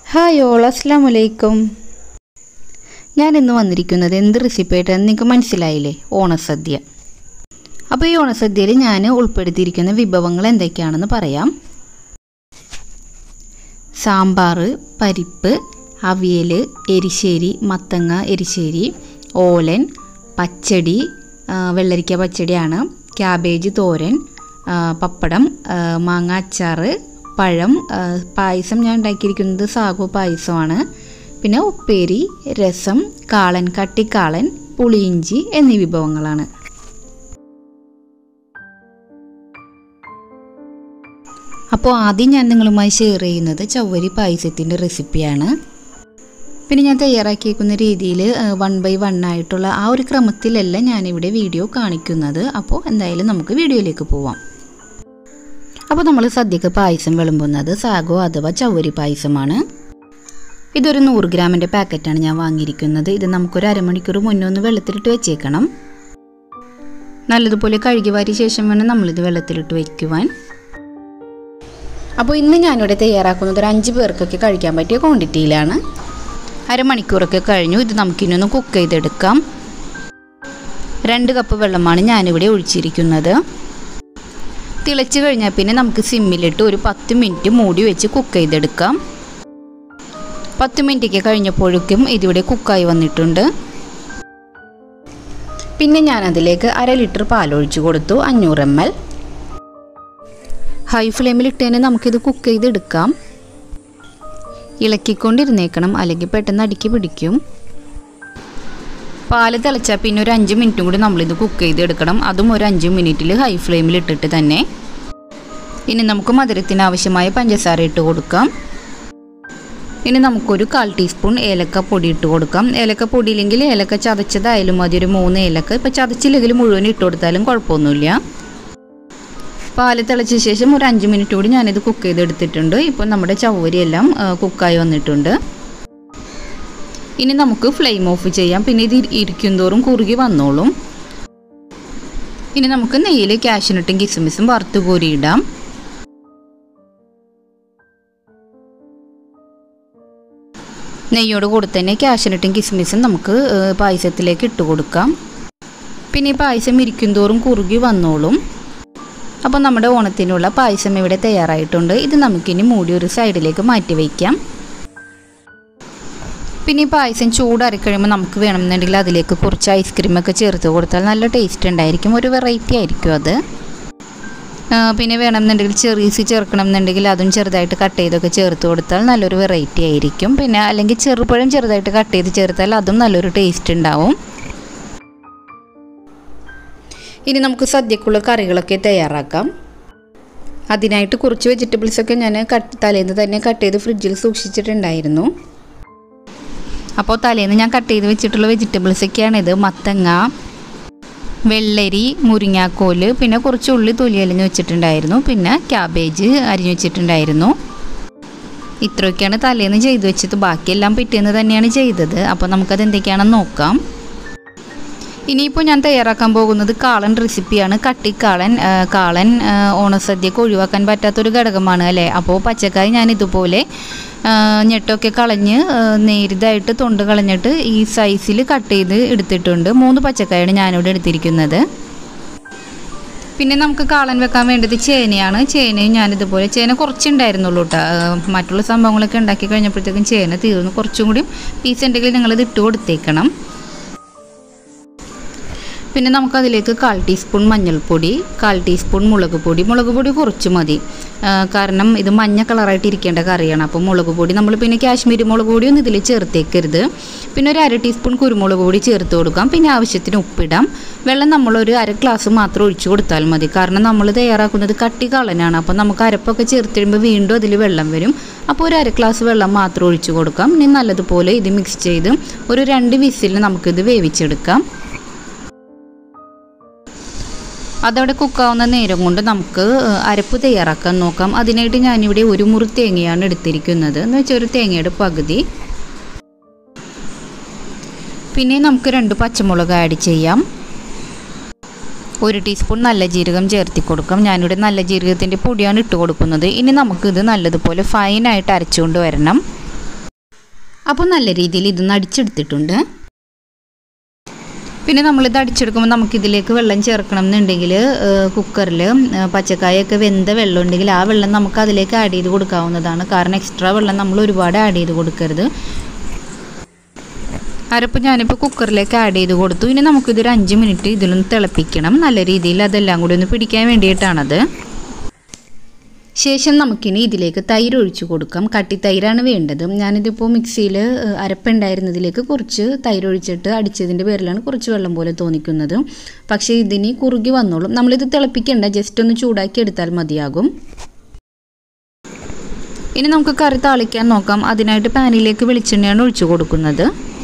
hi all അസ്സാം വലൈക്കും ഞാൻ ഇന്ന് വന്നിരിക്കുന്നത് എന്ത് റെസിപ്പി ആയിട്ടാണ് നിങ്ങൾക്ക് മനസ്സിലായില്ലേ ഓണസദ്യ അപ്പോൾ ഈ ഓണസദ്യയിൽ ഞാൻ ഉൾപ്പെടുത്തിയിരിക്കുന്ന വിഭവങ്ങൾ എന്തൊക്കെയാണെന്ന് പറയാം സാമ്പാർ പരിപ്പ് അവിയൽ എരിശ്ശേരി മത്തങ്ങ എരിശ്ശേരി ഓലൻ പച്ചടി ആ, വെള്ളരിക്ക പച്ചടിയാണ് ക്യാബേജ് തോരൻ ആ, പപ്പടം ആ, മാങ്ങ അച്ചാറ് പഴം ആ, പായസം ഞാൻ ഉണ്ടാക്കിയിരിക്കുന്നത് സാഗു പായസമാണ് പിന്നെ ഉപ്പേരി രസം കാളൻ കട്ടിക്കാളൻ പുളിയിഞ്ചി എന്നീ വിഭവങ്ങളാണ് അപ്പോൾ ആദ്യം ഞാൻ നിങ്ങളുമായി ഷെയർ ചെയ്യുന്നത് ചവ്വരി പായസത്തിൻ്റെ റെസിപ്പിയാണ് പിന്നെ ഞാൻ തയ്യാറാക്കിയേക്കുന്ന രീതിയിൽ വൺ ബൈ വൺ ആയിട്ടുള്ള ആ ഒരു ക്രമത്തിലല്ല ഞാനിവിടെ വീഡിയോ കാണിക്കുന്നത് അപ്പോൾ എന്തായാലും നമുക്ക് വീഡിയോയിലേക്ക് പോവാം അപ്പോൾ നമ്മൾ സദ്യക്ക് പായസം വിളമ്പുന്നത് സാഗോ അഥവാ ചവ്വരി പായസമാണ് ഇതൊരു നൂറ് ഗ്രാമിൻ്റെ പാക്കറ്റാണ് ഞാൻ വാങ്ങിയിരിക്കുന്നത് ഇത് നമുക്കൊരു അരമണിക്കൂർ മുന്നേ ഒന്ന് വെള്ളത്തിലിട്ട് വെച്ചേക്കണം നല്ലതുപോലെ കഴുകി വാരിയ ശേഷം വേണം നമ്മളിത് വെള്ളത്തിലിട്ട് വയ്ക്കുവാൻ അപ്പോൾ ഇന്ന് ഞാനിവിടെ തയ്യാറാക്കുന്നത് ഒരു അഞ്ച് പേർക്കൊക്കെ കഴിക്കാൻ പറ്റിയ ക്വാണ്ടിറ്റിയിലാണ് അരമണിക്കൂറൊക്കെ കഴിഞ്ഞു ഇത് നമുക്കിനൊന്ന് കുക്ക് ചെയ്തെടുക്കാം രണ്ട് കപ്പ് വെള്ളമാണ് ഞാനിവിടെ ഒഴിച്ചിരിക്കുന്നത് തിളച്ച് കഴിഞ്ഞാൽ പിന്നെ നമുക്ക് സിമ്മിലിട്ട് ഒരു പത്ത് മിനിറ്റ് മൂടി വെച്ച് കുക്ക് ചെയ്തെടുക്കാം പത്ത് മിനിറ്റൊക്കെ കഴിഞ്ഞപ്പോഴേക്കും ഇതിവിടെ കുക്കായി വന്നിട്ടുണ്ട് പിന്നെ ഞാൻ അതിലേക്ക് അര ലിറ്റർ പാലൊഴിച്ച് കൊടുത്തു അഞ്ഞൂറ് എം എൽ ഹൈ ഫ്ലെയിമിൽ ഇട്ടതിന് നമുക്കിത് കുക്ക് ചെയ്തെടുക്കാം ഇളക്കിക്കൊണ്ടിരുന്നേക്കണം അല്ലെങ്കിൽ പെട്ടെന്ന് അടുക്കി പിടിക്കും പാല് തിളച്ചാൽ പിന്നെ ഒരു അഞ്ച് മിനിറ്റും കൂടി നമ്മളിത് കുക്ക് ചെയ്തെടുക്കണം അതും ഒരു അഞ്ച് മിനിറ്റിൽ ഹൈ ഫ്ലെയിമിൽ ഇട്ടിട്ട് തന്നെ ഇനി നമുക്ക് മധുരത്തിന് ആവശ്യമായ പഞ്ചസാര ഇട്ട് കൊടുക്കാം ഇനി നമുക്കൊരു കാൽ ടീസ്പൂൺ ഏലക്ക പൊടി ഇട്ട് കൊടുക്കാം ഏലക്ക പൊടിയില്ലെങ്കിൽ ഏലക്ക ചതച്ചതായാലും മതി ഒരു മൂന്ന് ഏലക്ക ഇപ്പോൾ ചതച്ചില്ലെങ്കിൽ മുഴുവൻ ഇട്ട് കൊടുത്താലും കുഴപ്പമൊന്നുമില്ല പാല് തിളച്ച ശേഷം ഒരു അഞ്ച് മിനിറ്റ് കൂടി ഞാനിത് കുക്ക് ചെയ്തെടുത്തിട്ടുണ്ട് ഇപ്പോൾ നമ്മുടെ ചവ്വരി എല്ലാം കുക്കായി വന്നിട്ടുണ്ട് ഇനി നമുക്ക് ഫ്ലെയിം ഓഫ് ചെയ്യാം പിന്നെ ഇത് ഇരിക്കും തോറും കുറുകി വന്നോളും ഇനി നമുക്ക് നെയ്യിൽ കാഷ്യൂനട്ടും കിസ്മിസും വറുത്ത് കോരിയിടാം നെയ്യോട് കൂടെ തന്നെ കാഷ്യൂനട്ടും കിസ്മിസും നമുക്ക് ഏഹ്, പായസത്തിലേക്ക് ഇട്ട് കൊടുക്കാം പിന്നെ ഈ പായസം ഇരിക്കും തോറും കുറുകി വന്നോളും അപ്പോൾ നമ്മുടെ ഓണത്തിനുള്ള പായസം ഇവിടെ തയ്യാറായിട്ടുണ്ട് ഇത് നമുക്കിനി മൂടി ഒരു സൈഡിലേക്ക് മാറ്റി വയ്ക്കാം പിന്നെ ഈ പായസം ചൂടാറി കഴിയുമ്പോൾ നമുക്ക് വേണമെന്നുണ്ടെങ്കിൽ അതിലേക്ക് കുറച്ച് ഐസ്ക്രീമൊക്കെ ചേർത്ത് കൊടുത്താൽ നല്ല ടേസ്റ്റ് ഉണ്ടായിരിക്കും ഒരു വെറൈറ്റി ആയിരിക്കും അത് ആ, പിന്നെ വേണമെന്നുണ്ടെങ്കിൽ ചെറീസ് ചേർക്കണം എന്നുണ്ടെങ്കിൽ അതും ചെറുതായിട്ട് കട്ട് ചെയ്തൊക്കെ ചേർത്ത് കൊടുത്താൽ നല്ലൊരു വെറൈറ്റി ആയിരിക്കും പിന്നെ അല്ലെങ്കിൽ ചെറുപഴം ചെറുതായിട്ട് കട്ട് ചെയ്ത് ചേർത്താൽ അതും നല്ലൊരു ടേസ്റ്റ് ഉണ്ടാവും ഇനി നമുക്ക് സദ്യക്കുള്ള കറികളൊക്കെ തയ്യാറാക്കാം അതിനായിട്ട് കുറച്ച് വെജിറ്റബിൾസൊക്കെ ഞാൻ കട്ട് തലേന്ന് തന്നെ കട്ട് ചെയ്ത് ഫ്രിഡ്ജിൽ സൂക്ഷിച്ചിട്ടുണ്ടായിരുന്നു അപ്പോൾ തലേന്ന് ഞാൻ കട്ട് ചെയ്ത് വെച്ചിട്ടുള്ള വെജിറ്റബിൾസൊക്കെയാണിത് മത്തങ്ങ വെള്ളരി മുരിങ്ങാക്കോല് പിന്നെ കുറച്ച് ഉള്ളി തൊലി അരിഞ്ഞ് വെച്ചിട്ടുണ്ടായിരുന്നു പിന്നെ ക്യാബേജ് അരിഞ്ഞ് വെച്ചിട്ടുണ്ടായിരുന്നു ഇത്രയൊക്കെയാണ് തലേന്ന് ചെയ്തു വെച്ചത് ബാക്കിയെല്ലാം പിറ്റേന്ന് തന്നെയാണ് ചെയ്തത് അപ്പോൾ നമുക്കത് എന്തൊക്കെയാണെന്ന് നോക്കാം ഇനിയിപ്പോൾ ഞാൻ തയ്യാറാക്കാൻ പോകുന്നത് കാളൻ റെസിപ്പിയാണ് കട്ടിക്കാളൻ ആ, കാളൻ ആ, ഓണസദ്യക്ക് ഒഴിവാക്കാൻ പറ്റാത്തൊരു ഘടകമാണ് അല്ലേ അപ്പോൾ പച്ചക്കായ ഞാൻ ഇതുപോലെ ആ, ഞെട്ടൊക്കെ കളഞ്ഞ് ആ, നേരിതായിട്ട് തൊണ്ട് കളഞ്ഞിട്ട് ഈ സൈസിൽ കട്ട് ചെയ്ത് എടുത്തിട്ടുണ്ട് മൂന്ന് പച്ചക്കായാണ് ഞാനിവിടെ എടുത്തിരിക്കുന്നത് പിന്നെ നമുക്ക് കാളൻ വെക്കാൻ വേണ്ടത് ചേനയാണ് ചേനയും ഞാനിതുപോലെ ചേന കുറച്ചുണ്ടായിരുന്നുള്ളൂ കേട്ടോ മറ്റുള്ള സംഭവങ്ങളൊക്കെ ഉണ്ടാക്കി കഴിഞ്ഞപ്പോഴത്തേക്കും ചേന തീർന്നു കുറച്ചും കൂടി പീസ് ഉണ്ടെങ്കിൽ നിങ്ങളിത് ഇട്ട് കൊടുത്തേക്കണം പിന്നെ നമുക്കതിലേക്ക് കാൽ ടീസ്പൂൺ മഞ്ഞൾപ്പൊടി കാൽ ടീസ്പൂൺ മുളക് പൊടി മുളക് പൊടി കുറച്ച് മതി ആ, കാരണം ഇത് മഞ്ഞ കളറായിട്ട് ഇരിക്കേണ്ട കറിയാണ് അപ്പോൾ മുളക് പൊടി നമ്മൾ പിന്നെ കാശ്മീരി മുളക് പൊടിയൊന്നും ഇതിൽ ചേർത്തേക്കരുത് പിന്നെ ഒരു അര ടീസ്പൂൺ കുരുമുളക് പൊടി ചേർത്ത് കൊടുക്കാം പിന്നെ ആവശ്യത്തിന് ഉപ്പിടാം വെള്ളം നമ്മളൊരു അര ഗ്ലാസ് മാത്രം ഒഴിച്ചു കൊടുത്താൽ മതി കാരണം നമ്മൾ തയ്യാറാക്കുന്നത് കട്ടി കളനാണ് അപ്പോൾ നമുക്ക് അരപ്പൊക്കെ ചേർത്ത് കഴിയുമ്പോൾ വീണ്ടും അതിൽ വെള്ളം വരും അപ്പോൾ ഒരു അര ഗ്ലാസ് വെള്ളം മാത്രം ഒഴിച്ചു കൊടുക്കാം ഇനി നല്ലതുപോലെ ഇത് മിക്സ് ചെയ്ത് ഒരു രണ്ട് വിസിലിന് നമുക്കിത് വേവിച്ചെടുക്കാം അതവിടെ കുക്കാവുന്ന നേരം കൊണ്ട് നമുക്ക് ഏഹ്, അരപ്പ് തയ്യാറാക്കാൻ നോക്കാം അതിനായിട്ട് ഞാനിവിടെ ഒരു മുറി തേങ്ങയാണ് എടുത്തിരിക്കുന്നത് എന്ന് വെച്ചാൽ ഒരു തേങ്ങയുടെ പകുതി പിന്നെ നമുക്ക് രണ്ട് പച്ചമുളക് ആഡ് ചെയ്യാം ഒരു ടീസ്പൂൺ നല്ല ജീരകം ചേർത്തി കൊടുക്കാം ഞാനിവിടെ നല്ല ജീരകത്തിൻ്റെ പൊടിയാണ് ഇട്ട് കൊടുക്കുന്നത് ഇനി നമുക്കിത് നല്ലതുപോലെ ഫൈനായിട്ട് അരച്ചുകൊണ്ട് വരണം അപ്പോൾ നല്ല രീതിയിൽ ഇതൊന്ന് അടിച്ചെടുത്തിട്ടുണ്ട് പിന്നെ നമ്മളിത് അടിച്ചെടുക്കുമ്പോൾ നമുക്കിതിലേക്ക് വെള്ളം ചേർക്കണം എന്നുണ്ടെങ്കിൽ കുക്കറിൽ പച്ചക്കായൊക്കെ വെന്ത വെള്ളം ഉണ്ടെങ്കിൽ ആ വെള്ളം നമുക്ക് അതിലേക്ക് ആഡ് ചെയ്ത് കൊടുക്കാവുന്നതാണ് കാരണം എക്സ്ട്രാ വെള്ളം നമ്മൾ ഒരുപാട് ആഡ് ചെയ്ത് കൊടുക്കരുത് അരപ്പ് ഞാനിപ്പോൾ കുക്കറിലേക്ക് ആഡ് ചെയ്ത് കൊടുത്തു ഇനി നമുക്കിതൊരു അഞ്ച് മിനിറ്റ് ഇതിലൊന്ന് തിളപ്പിക്കണം നല്ല രീതിയിൽ അതെല്ലാം കൂടി ഒന്ന് പിടിക്കാൻ വേണ്ടിയിട്ടാണത് ശേഷം നമുക്കിനി ഇതിലേക്ക് തൈര് ഒഴിച്ചു കൊടുക്കാം കട്ടി തൈരാണ് വേണ്ടത് ഞാനിതിപ്പോൾ മിക്സിയിൽ അരപ്പുണ്ടായിരുന്നതിലേക്ക് കുറച്ച് തൈര് ഒഴിച്ചിട്ട് അടിച്ചതിൻ്റെ പേരിലാണ് കുറച്ച് വെള്ളം പോലെ തോന്നിക്കുന്നത് പക്ഷേ ഇതിനി കുറുകി വന്നോളും നമ്മളിത് തിളപ്പിക്കേണ്ട ജസ്റ്റ് ഒന്ന് ചൂടാക്കി എടുത്താൽ മതിയാകും ഇനി നമുക്ക് കറി താളിക്കാൻ നോക്കാം അതിനായിട്ട് പാനിലേക്ക് വെളിച്ചെണ്ണയാണ് ഒഴിച്ചു കൊടുക്കുന്നത്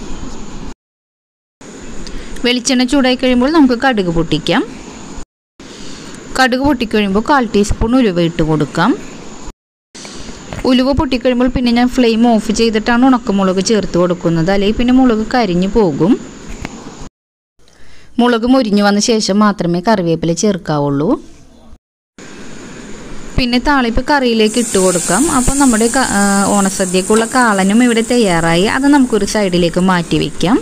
വെളിച്ചെണ്ണ ചൂടായി കഴിയുമ്പോൾ നമുക്ക് കടുക് പൊട്ടിക്കാം കടുക് പൊട്ടിക്കഴിയുമ്പോൾ കാൽ ടീസ്പൂൺ ഉലുവ ഇട്ട് കൊടുക്കാം ഉലുവ പൊട്ടിക്കഴിയുമ്പോൾ പിന്നെ ഞാൻ ഫ്ലെയിം ഓഫ് ചെയ്തിട്ടാണ് ഉണക്കമുളക് ചേർത്ത് കൊടുക്കുന്നത് അല്ലെങ്കിൽ പിന്നെ മുളക് കരിഞ്ഞു പോകും മുളക് മുരിഞ്ഞു വന്ന ശേഷം മാത്രമേ കറിവേപ്പില ചേർക്കാവുള്ളൂ പിന്നെ താളിപ്പ് കറിയിലേക്ക് ഇട്ട് കൊടുക്കാം അപ്പോൾ നമ്മുടെ ഓണസദ്യക്കുള്ള കാളനും ഇവിടെ തയ്യാറായി അത് നമുക്കൊരു സൈഡിലേക്ക് മാറ്റി വയ്ക്കാം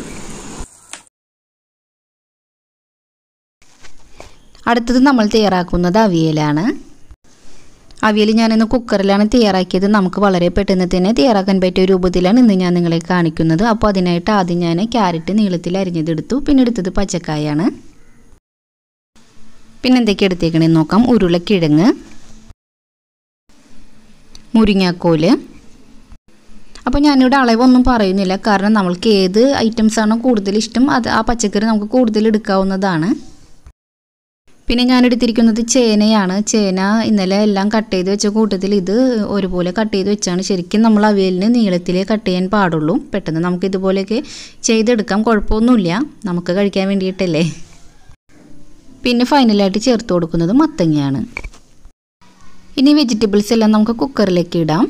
അടുത്തത് നമ്മൾ തയ്യാറാക്കുന്നത് അവിയലാണ് അവിയൽ ഞാനിന്ന് കുക്കറിലാണ് തയ്യാറാക്കിയത് നമുക്ക് വളരെ പെട്ടെന്ന് തന്നെ തയ്യാറാക്കാൻ പറ്റിയ രൂപത്തിലാണ് ഇന്ന് ഞാൻ നിങ്ങളെ കാണിക്കുന്നത് അപ്പോൾ അതിനായിട്ട് ആദ്യം ഞാൻ ക്യാരറ്റ് നീളത്തിൽ അരിഞ്ഞതെടുത്തു പിന്നെ എടുത്തത് പച്ചക്കായാണ് പിന്നെ എന്തൊക്കെ എടുത്തേക്കണേന്ന് നോക്കാം ഉരുളക്കിഴങ്ങ് മുരിങ്ങാക്കോല് അപ്പോൾ ഞാനിവിടെ അളവൊന്നും പറയുന്നില്ല കാരണം നമ്മൾക്ക് ഏത് ഐറ്റംസ് ആണോ കൂടുതൽ ഇഷ്ടം അത് ആ പച്ചക്കറി നമുക്ക് കൂടുതൽ എടുക്കാവുന്നതാണ് പിന്നെ ഞാൻ എടുത്തിരിക്കുന്നത് ചേനയാണ് ചേന ഇന്നലെ എല്ലാം കട്ട് ചെയ്ത് വെച്ച കൂട്ടത്തിൽ ഇത് ഒരുപോലെ കട്ട് ചെയ്ത് വെച്ചാണ് ശരിക്കും നമ്മൾ അവിയലിന് നീളത്തിൽ കട്ട് ചെയ്യാൻ പാടുള്ളൂ പെട്ടെന്ന് നമുക്ക് ഇതുപോലെയൊക്കെ ചെയ്തെടുക്കാം കുഴപ്പമൊന്നുമില്ല നമുക്ക് കഴിക്കാൻ വേണ്ടിയിട്ടല്ലേ പിന്നെ ഫൈനലായിട്ട് ചേർത്ത് കൊടുക്കുന്നത് മത്തങ്ങയാണ് ഇനി വെജിറ്റബിൾസ് എല്ലാം നമുക്ക് കുക്കറിലേക്ക് ഇടാം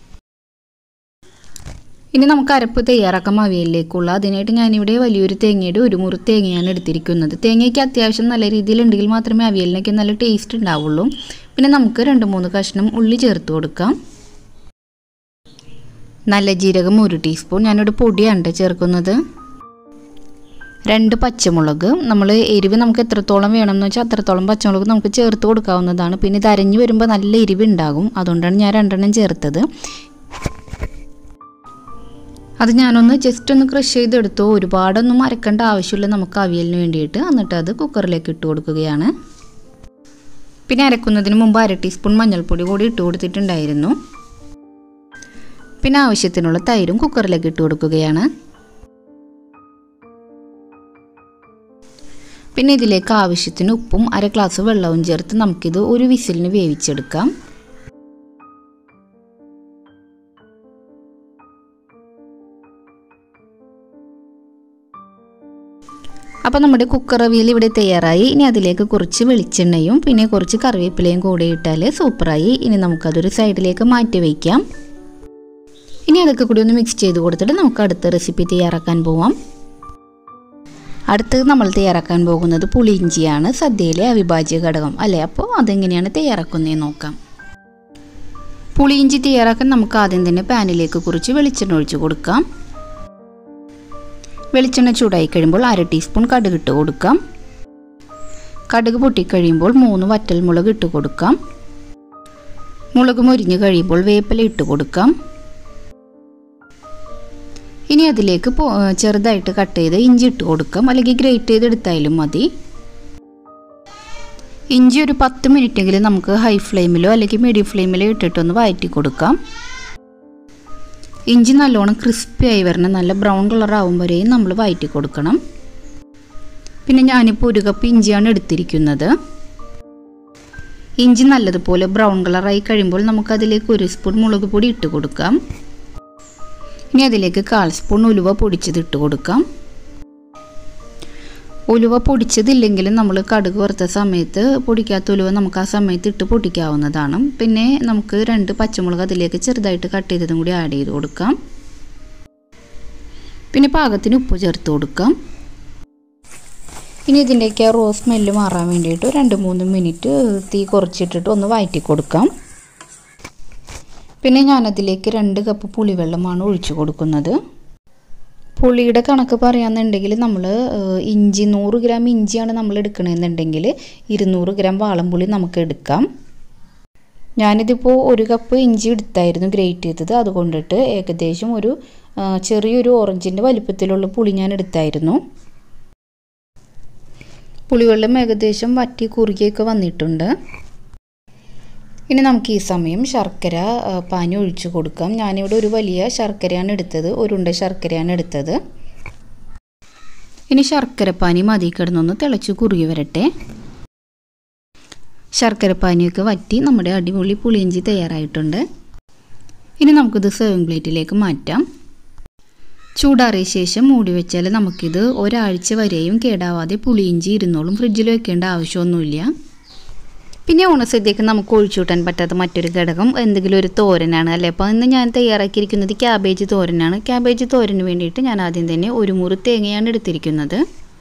ഇനി നമുക്ക് അരപ്പ് തയ്യാറാക്കാം അവിയലിലേക്കുള്ള അതിനായിട്ട് ഞാനിവിടെ വലിയൊരു തേങ്ങയുടെ ഒരു മുറി തേങ്ങയാണ് എടുത്തിരിക്കുന്നത് തേങ്ങയ്ക്ക് അത്യാവശ്യം നല്ല രീതിയിലുണ്ടെങ്കിൽ മാത്രമേ അവിയലിനൊക്കെ നല്ല ടേസ്റ്റ് ഉണ്ടാവുള്ളൂ പിന്നെ നമുക്ക് രണ്ട് മൂന്ന് കഷ്ണം ഉള്ളി ചേർത്ത് കൊടുക്കാം നല്ല ജീരകം ഒരു ടീസ്പൂൺ ഞാനിവിടെ പൊടിയാണ് ചേർക്കുന്നത് രണ്ട് പച്ചമുളക് നമ്മൾ എരിവ് നമുക്ക് എത്രത്തോളം വേണമെന്ന് വെച്ചാൽ അത്രത്തോളം പച്ചമുളക് നമുക്ക് ചേർത്ത് കൊടുക്കാവുന്നതാണ് പിന്നെ ഇത് അരഞ്ഞു വരുമ്പോൾ നല്ല എരിവ് ഉണ്ടാകും അതുകൊണ്ടാണ് ഞാൻ രണ്ടെണ്ണം ചേർത്തത് അത് ഞാനൊന്ന് ജസ്റ്റ് ഒന്ന് ക്രഷ് ചെയ്തെടുത്തു ഒരുപാടൊന്നും അരക്കേണ്ട ആവശ്യമില്ല നമുക്ക് അവിയലിന് വേണ്ടിയിട്ട് എന്നിട്ട് അത് കുക്കറിലേക്ക് ഇട്ട് കൊടുക്കുകയാണ് പിന്നെ അരക്കുന്നതിന് മുമ്പ് അര ടീസ്പൂൺ മഞ്ഞൾപ്പൊടി കൂടി ഇട്ട് കൊടുത്തിട്ടുണ്ടായിരുന്നു പിന്നെ ആവശ്യത്തിനുള്ള തൈരും കുക്കറിലേക്ക് ഇട്ട് കൊടുക്കുകയാണ് പിന്നെ ഇതിലേക്ക് ആവശ്യത്തിന് ഉപ്പും അര ഗ്ലാസ് വെള്ളവും ചേർത്ത് നമുക്കിത് ഒരു വിസിലിന് വേവിച്ചെടുക്കാം അപ്പോൾ നമ്മുടെ കുക്കർ അവിയൽ ഇവിടെ തയ്യാറായി ഇനി അതിലേക്ക് കുറച്ച് വെളിച്ചെണ്ണയും പിന്നെ കുറച്ച് കറിവേപ്പിലയും കൂടെ ഇട്ടാൽ സൂപ്പറായി ഇനി നമുക്കതൊരു സൈഡിലേക്ക് മാറ്റി വയ്ക്കാം ഇനി അതൊക്കെ കൂടി ഒന്ന് മിക്സ് ചെയ്ത് കൊടുത്തിട്ട് നമുക്ക് അടുത്ത റെസിപ്പി തയ്യാറാക്കാൻ പോവാം അടുത്തത് നമ്മൾ തയ്യാറാക്കാൻ പോകുന്നത് പുളിയിഞ്ചിയാണ് സദ്യയിലെ അവിഭാജ്യ ഘടകം അല്ലേ അപ്പോൾ അതെങ്ങനെയാണ് തയ്യാറാക്കുന്നതെന്ന് നോക്കാം പുളിയിഞ്ചി തയ്യാറാക്കാൻ നമുക്ക് ആദ്യം തന്നെ പാനിലേക്ക് കുറച്ച് വെളിച്ചെണ്ണ ഒഴിച്ച് കൊടുക്കാം വെളിച്ചെണ്ണ ചൂടായി കഴിയുമ്പോൾ അര ടീസ്പൂൺ കടുക് ഇട്ട് കൊടുക്കാം കടുക് പൊട്ടിക്കഴിയുമ്പോൾ മൂന്ന് വറ്റൽമുളക് ഇട്ട് കൊടുക്കാം മുളക് മുരിഞ്ഞ് കഴിയുമ്പോൾ വേപ്പില ഇട്ട് കൊടുക്കാം ഇനി അതിലേക്ക് ചെറുതായിട്ട് കട്ട് ചെയ്ത് ഇഞ്ചി ഇട്ട് കൊടുക്കാം അല്ലെങ്കിൽ ഗ്രേറ്റ് ചെയ്തെടുത്തായാലും മതി ഇഞ്ചി ഒരു പത്ത് മിനിറ്റെങ്കിലും നമുക്ക് ഹൈ ഫ്ലെയിമിലോ അല്ലെങ്കിൽ മീഡിയം ഫ്ലെയിമിലോ ഇട്ടിട്ടൊന്ന് വഴറ്റി കൊടുക്കാം ഇഞ്ചി നല്ലോണം ക്രിസ്പി ആയി വരണം നല്ല ബ്രൗൺ കളർ ആകുമ്പോഴേയും നമ്മൾ വഴറ്റി കൊടുക്കണം പിന്നെ ഞാനിപ്പോൾ ഒരു കപ്പ് ഇഞ്ചിയാണ് എടുത്തിരിക്കുന്നത് ഇഞ്ചി നല്ലതുപോലെ ബ്രൗൺ കളറായി കഴിയുമ്പോൾ നമുക്കതിലേക്ക് ഒരു സ്പൂൺ മുളക് പൊടി ഇട്ട് കൊടുക്കാം ഇനി അതിലേക്ക് കാൽ സ്പൂൺ ഉലുവ പൊടിച്ചത് ഇട്ട് കൊടുക്കാം ഉലുവ പൊടിച്ചതില്ലെങ്കിലും നമ്മൾ കടുക് വറുത്ത സമയത്ത് പൊടിക്കാത്ത ഉലുവ നമുക്ക് ആ സമയത്ത് ഇട്ട് പൊടിക്കാവുന്നതാണ് പിന്നെ നമുക്ക് രണ്ട് പച്ചമുളക് അതിലേക്ക് ചെറുതായിട്ട് കട്ട് ചെയ്തതും കൂടി ആഡ് ചെയ്ത് കൊടുക്കാം പിന്നെ പാകത്തിന് ഉപ്പ് ചേർത്ത് കൊടുക്കാം ഇനി ഇതിൻ്റെയൊക്കെ റോ സ്മെല്ല് മാറാൻ വേണ്ടിയിട്ട് രണ്ട് മൂന്ന് മിനിറ്റ് തീ കുറച്ചിട്ടിട്ട് ഒന്ന് വഴറ്റി കൊടുക്കാം പിന്നെ ഞാനതിലേക്ക് രണ്ട് കപ്പ് പുളിവെള്ളമാണ് ഒഴിച്ചു കൊടുക്കുന്നത് പുളിയുടെ കണക്ക് പറയുകയാണെന്നുണ്ടെങ്കിൽ നമ്മൾ ഇഞ്ചി നൂറ് ഗ്രാം ഇഞ്ചിയാണ് നമ്മൾ എടുക്കണമെന്നുണ്ടെങ്കിൽ ഇരുന്നൂറ് ഗ്രാം വാളംപുളി നമുക്ക് എടുക്കാം ഞാനിതിപ്പോൾ ഒരു കപ്പ് ഇഞ്ചി എടുത്തായിരുന്നു ഗ്രേറ്റ് ചെയ്തത് അതുകൊണ്ടിട്ട് ഏകദേശം ഒരു ആ, ചെറിയൊരു ഓറഞ്ചിൻ്റെ വലിപ്പത്തിലുള്ള പുളി ഞാൻ എടുത്തായിരുന്നു പുളിവെള്ളം ഏകദേശം വറ്റി കുറുകിയൊക്കെ വന്നിട്ടുണ്ട് ഇനി നമുക്ക് ഈ സമയം ശർക്കര ആ, പാനി ഒഴിച്ചു കൊടുക്കാം ഞാനിവിടെ ഒരു വലിയ ശർക്കരയാണ് എടുത്തത് ഒരു ഉണ്ട ശർക്കരയാണ് എടുത്തത് ഇനി ശർക്കരപ്പാനി മതി കിടന്നൊന്ന് തിളച്ച് കുറുകി വരട്ടെ ശർക്കരപ്പാനിയൊക്കെ വറ്റി നമ്മുടെ അടിപൊളി പുളിയിഞ്ചി തയ്യാറായിട്ടുണ്ട് ഇനി നമുക്കിത് സെർവിങ് പ്ലേറ്റിലേക്ക് മാറ്റാം ചൂടാറിയ ശേഷം മൂടി വെച്ചാൽ നമുക്കിത് ഒരാഴ്ച വരെയും കേടാവാതെ പുളിയിഞ്ചി ഇരുന്നോളും ഫ്രിഡ്ജിൽ വെക്കേണ്ട ആവശ്യമൊന്നുമില്ല പിന്നെ ഓണസദ്യക്ക് നമുക്ക് ഒഴിച്ചുകൂട്ടാൻ പറ്റാത്ത മറ്റൊരു ഘടകം എന്തെങ്കിലും ഒരു തോരനാണ് അല്ലേ അപ്പോൾ ഇന്ന് ഞാൻ തയ്യാറാക്കിയിരിക്കുന്നത് ക്യാബേജ് തോരനാണ് ക്യാബേജ് തോരന് വേണ്ടിയിട്ട് ഞാൻ ആദ്യം തന്നെ ഒരു മുറി തേങ്ങയാണ് എടുത്തിരിക്കുന്നത്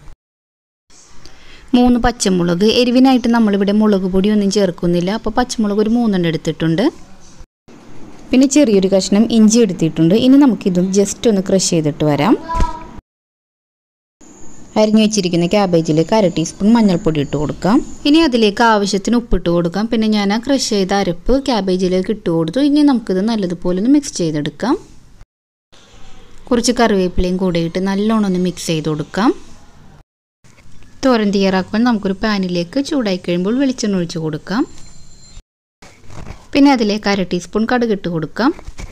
മൂന്ന് പച്ചമുളക് എരിവിനായിട്ട് നമ്മളിവിടെ മുളക് പൊടി ഒന്നും ചേർക്കുന്നില്ല അപ്പോൾ പച്ചമുളക് ഒരു മൂന്നെണ്ണം എടുത്തിട്ടുണ്ട് പിന്നെ ചെറിയൊരു കഷ്ണം ഇഞ്ചി എടുത്തിട്ടുണ്ട് ഇനി നമുക്കിതും ജസ്റ്റ് ഒന്ന് ക്രഷ് ചെയ്തിട്ട് വരാം അരിഞ്ഞു വെച്ചിരിക്കുന്ന ക്യാബേജിലേക്ക് അര ടീസ്പൂൺ മഞ്ഞൾപ്പൊടി ഇട്ട് കൊടുക്കാം ഇനി അതിലേക്ക് ആവശ്യത്തിന് ഉപ്പിട്ട് കൊടുക്കാം പിന്നെ ഞാൻ ആ ക്രഷ് ചെയ്ത അരപ്പ് ക്യാബേജിലേക്ക് ഇട്ട് കൊടുത്തു ഇനി നമുക്കിത് നല്ലതുപോലെ ഒന്ന് മിക്സ് ചെയ്തെടുക്കാം കുറച്ച് കറിവേപ്പിലയും കൂടെ ഇട്ട് നല്ലോണം ഒന്ന് മിക്സ് ചെയ്ത് കൊടുക്കാം തോരൻ തയ്യാറാക്കുവാൻ നമുക്കൊരു പാനിലേക്ക് ചൂടായി കഴിയുമ്പോൾ വെളിച്ചെണ്ണ ഒഴിച്ച് കൊടുക്കാം പിന്നെ അതിലേക്ക് അര ടീസ്പൂൺ കടുക് ഇട്ട് കൊടുക്കാം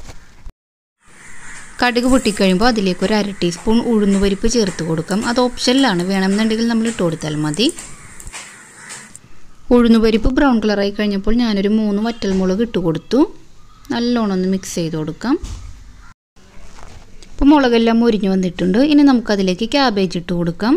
കടുക് പൊട്ടിക്കഴിയുമ്പോൾ അതിലേക്ക് ഒരു അര ടീസ്പൂൺ ഉഴുന്നുപരിപ്പ് ചേർത്ത് കൊടുക്കാം അത് ഓപ്ഷനിലാണ് വേണമെന്നുണ്ടെങ്കിൽ നമ്മൾ ഇട്ട് കൊടുത്താൽ മതി ഉഴുന്നുപരിപ്പ് ബ്രൗൺ കളറായി കഴിഞ്ഞപ്പോൾ ഞാനൊരു മൂന്ന് വറ്റൽമുളക് ഇട്ട് കൊടുത്തു നല്ലോണം ഒന്ന് മിക്സ് ചെയ്ത് കൊടുക്കാം ഇപ്പോൾ മുളകെല്ലാം മുരിഞ്ഞു വന്നിട്ടുണ്ട് ഇനി നമുക്കതിലേക്ക് ക്യാബേജ് ഇട്ട് കൊടുക്കാം